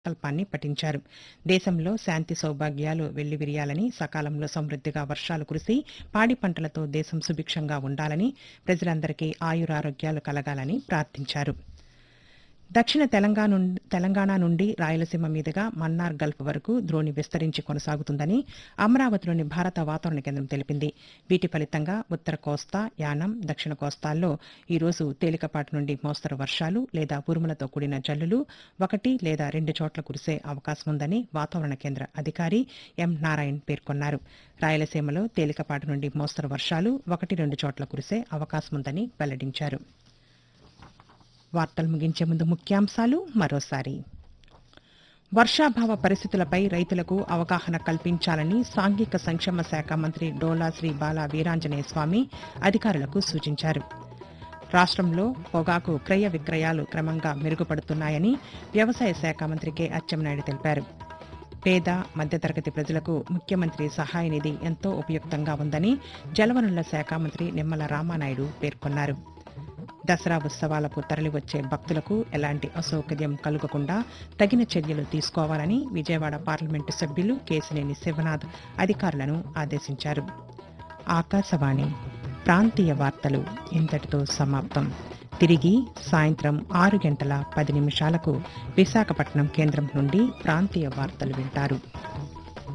సంకల్పాన్ని పఠించారు దేశంలో శాంతి సౌభాగ్యాలు వెల్లివిరియాలని సకాలంలో సమృద్దిగా వర్షాలు కురిసి పాడి పంటలతో దేశం సుభిక్షంగా ఉండాలని ప్రజలందరికీ ఆయురారోగ్యాలు కలగాలని ప్రార్థించారు దక్షిణ తెలంగాణ నుండి తెలంగాణ నుండి రాయలసీమ మీదుగా మన్నార్ గల్ఫ్ వరకు ద్రోణి విస్తరించి కొనసాగుతుందని అమరావతిలోని భారత వాతావరణ కేంద్రం తెలిపింది వీటి ఫలితంగా ఉత్తర కోస్తా యానం దక్షిణ కోస్తాల్లో ఈ రోజు తేలికపాటి నుండి మోస్తరు వర్షాలు లేదా ఉరుములతో కూడిన జల్లులు ఒకటి లేదా రెండు చోట్ల కురిసే అవకాశం ఉందని వాతావరణ కేంద్ర అధికారి ఎం నారాయణ్ పేర్కొన్నారు రాయలసీమలో తేలికపాటి నుండి మోస్తరు వర్షాలు ఒకటి రెండు చోట్ల కురిసే అవకాశం ఉందని వెల్లడించారు వార్తలు ముగించే ముందు ముఖ్యాంశాలు మరోసారి వర్షాభావ పరిస్థితులపై రైతులకు అవగాహన కల్పించాలని సాంఘిక సంక్షేమ శాఖ మంత్రి డోలా శ్రీ బాలా వీరాంజనేయ స్వామి అధికారులకు సూచించారు రాష్ట్రంలో పొగాకు క్రయ విక్రయాలు క్రమంగా మెరుగుపడుతున్నాయని వ్యవసాయ శాఖ మంత్రి కె అచ్చెన్నాయుడు తెలిపారు పేద మధ్యతరగతి ప్రజలకు ముఖ్యమంత్రి సహాయ నిధి ఎంతో ఉపయుక్తంగా ఉందని జలవనరుల శాఖ మంత్రి నిమ్మల రామానాయుడు పేర్కొన్నారు దసరా ఉత్సవాలకు తరలివచ్చే భక్తులకు ఎలాంటి అసౌకర్యం కలుగకుండా తగిన చర్యలు తీసుకోవాలని విజయవాడ పార్లమెంటు సభ్యులు కేసినేని శివనాథ్ అధికారులను ఆదేశించారు ఆకాశవాణి ప్రాంతీయ వార్తలు ఇంతటితో సమాప్తం తిరిగి సాయంత్రం ఆరు గంటల పది నిమిషాలకు విశాఖపట్నం కేంద్రం నుండి ప్రాంతీయ వార్తలు వింటారు